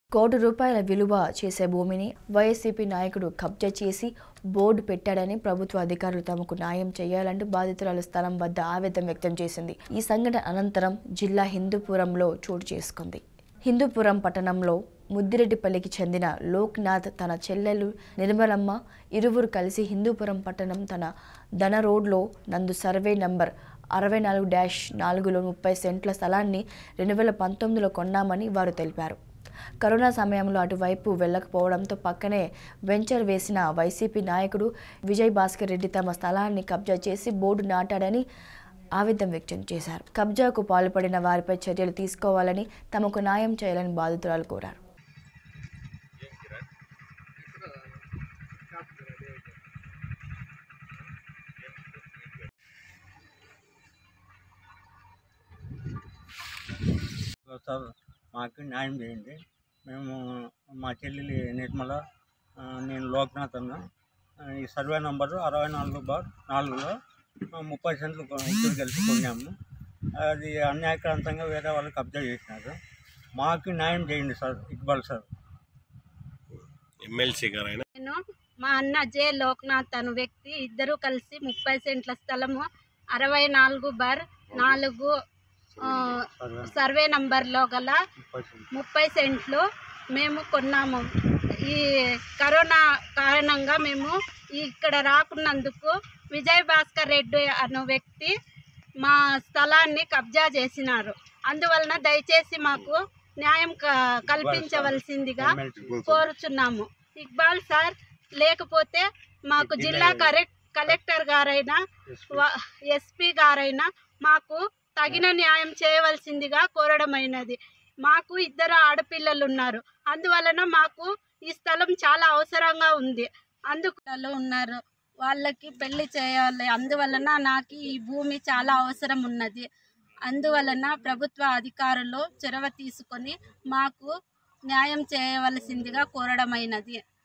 కోటి రూపాయల విలువ చేసే భూమిని వైఎస్సీపీ నాయకుడు కబ్జా చేసి బోర్డు పెట్టాడని ప్రభుత్వ అధికారులు తమకు న్యాయం చేయాలంటూ బాధితురాలు స్థలం వద్ద ఆవేదన వ్యక్తం చేసింది ఈ సంఘటన అనంతరం జిల్లా హిందూపురంలో చోటు చేసుకుంది హిందూపురం పట్టణంలో ముద్దిరెడ్డిపల్లికి చెందిన లోక్నాథ్ తన చెల్లెలు నిర్మలమ్మ ఇరువురు కలిసి హిందూపురం పట్టణం తన ధన రోడ్లో నందు సర్వే నంబర్ అరవై నాలుగు డాష్ నాలుగులో ముప్పై సెంట్ల స్థలాన్ని రెండు వేల పంతొమ్మిదిలో కొన్నామని వారు తెలిపారు కరోనా సమయంలో అటువైపు వెళ్ళకపోవడంతో పక్కనే వెంచర్ వేసిన వైసీపీ నాయకుడు విజయ్ భాస్కర్ రెడ్డి తమ స్థలాన్ని కబ్జా చేసి బోర్డు నాటాడని ఆవేదన వ్యక్తం చేశారు కబ్జాకు పాల్పడిన వారిపై చర్యలు తీసుకోవాలని తమకు న్యాయం చేయాలని బాధితురాలు కోరారు సార్ మాకు న్యాయం చేయండి మేము మా చెల్లెలి నిర్మల ఆ, నేను లోక్నాథ్ అన్న ఆ, ఈ సర్వే నంబరు అరవై నాలుగు బార్ నాలుగులో ఆ, ముప్పై సెంట్లు కొ- ఇద్దరు కలిసి కొన్నాము అది అన్యాయక్రాంతంగా వేరే వాళ్ళు కబ్జా చేసినారు మాకు న్యాయం చేయండి సార్ ఇక్బాల్ సార్ ఎమ్మెల్సీ గారైనా నేను మా అన్న జే లోక్నాథ్ అను వ్యక్తి ఇద్దరు కలిసి ముప్పై సెంట్ల స్థలము అరవై నాలుగు బార్ నాలుగు ఆ, సర్వే సర్వే నంబర్లో గల ముప్పై సెంట్లు ముప్పై సెంట్లు మేము కొన్నాము ఈ కరోనా కారణంగా మేము ఇక్కడ రాకున్నందుకు విజయ్ భాస్కర్ రెడ్డి అను వ్యక్తి మా స్థలాన్ని కబ్జా చేసినారు అందువలన దయచేసి మాకు న్యాయం క- కల్పించవలసిందిగా ఎమ్మెల్సీ కోరుచున్నాము ఇక్బాల్ సార్ లేకపోతే మాకు జిల్లా కరెక్ట్ కలెక్టర్ గారైనా వ- ఎస్పీ గారైనా మాకు తగిన న్యాయం చేయవలసిందిగా కోరడమైనది మాకు ఇద్దరు ఆడపిల్లలు ఉన్నారు అందువలన మాకు ఈ స్థలం చాలా అవసరంగా ఉంది అందుకు ఉన్నారు వాళ్ళకి పెళ్లి చేయాలి అందువలన నాకు ఈ భూమి చాలా అవసరం ఉన్నది అందువలన ప్రభుత్వ అధికారులు చొరవ తీసుకొని మాకు న్యాయం చేయవలసిందిగా కోరడమైనది